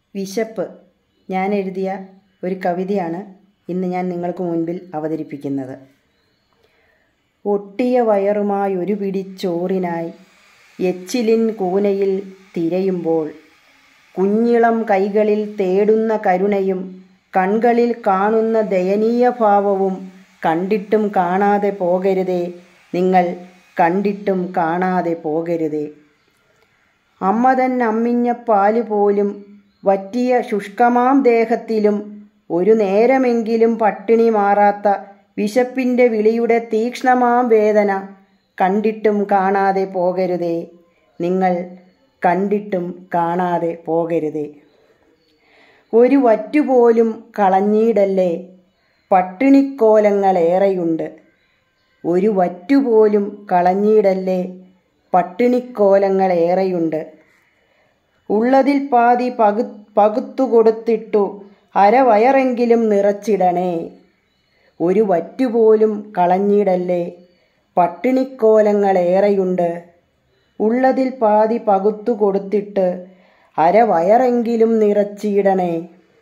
വിശപ്പ് ഞാൻ എഴുതിയ ഒരു കവിതയാണ് ഇന്ന് ഞാൻ നിങ്ങൾക്ക് മുൻപിൽ അവതരിപ്പിക്കുന്നത് ഒട്ടിയ വയറുമായി ഒരു പിടി ചോറിനായി എച്ചിലിൻ കൂനയിൽ തിരയുമ്പോൾ കുഞ്ഞിളം കൈകളിൽ തേടുന്ന കരുണയും കൺകളിൽ കാണുന്ന ദയനീയ ഭാവവും കണ്ടിട്ടും കാണാതെ പോകരുതേ നിങ്ങൾ കണ്ടിട്ടും കാണാതെ പോകരുതേ അമ്മ തൻ അമ്മിഞ്ഞ പാല് പോലും വറ്റിയ ശുഷ്കമാം ദേഹത്തിലും ഒരു നേരമെങ്കിലും പട്ടിണി മാറാത്ത വിശപ്പിൻ്റെ വിളിയുടെ തീക്ഷ്ണമാം വേദന കണ്ടിട്ടും കാണാതെ പോകരുതേ നിങ്ങൾ കണ്ടിട്ടും കാണാതെ പോകരുതേ ഒരു വറ്റുപോലും കളഞ്ഞീടല്ലേ പട്ടിണിക്കോലങ്ങളേറെയുണ്ട് ഒരു വറ്റുപോലും കളഞ്ഞീടല്ലേ പട്ടിണിക്കോലങ്ങളേറെയുണ്ട് ഉള്ളതിൽ പാതി പകു പകുത്തു കൊടുത്തിട്ടു അരവയറെങ്കിലും നിറച്ചിടണേ ഒരു വറ്റുപോലും കളഞ്ഞിടല്ലേ പട്ടിണിക്കോലങ്ങളേറെയുണ്ട് ഉള്ളതിൽ പാതി പകുത്തു കൊടുത്തിട്ട് അരവയറെങ്കിലും നിറച്ചിടണേ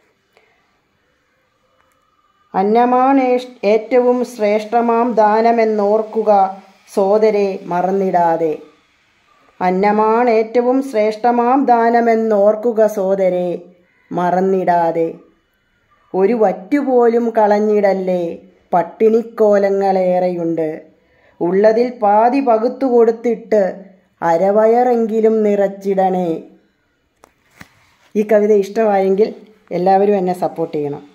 അന്നമാണ് ഏറ്റവും ശ്രേഷ്ഠമാം ദാനമെന്നോർക്കുക സോദരെ മറന്നിടാതെ അന്നമാണ് ഏറ്റവും ശ്രേഷ്ഠമാം ദാനമെന്നോർക്കുക സോദരെ മറന്നിടാതെ ഒരു വറ്റുപോലും കളഞ്ഞിടല്ലേ പട്ടിണിക്കോലങ്ങളേറെയുണ്ട് ഉള്ളതിൽ പാതി പകുത്തു കൊടുത്തിട്ട് അരവയറെങ്കിലും നിറച്ചിടണേ ഈ കവിത ഇഷ്ടമായെങ്കിൽ എല്ലാവരും എന്നെ സപ്പോർട്ട് ചെയ്യണം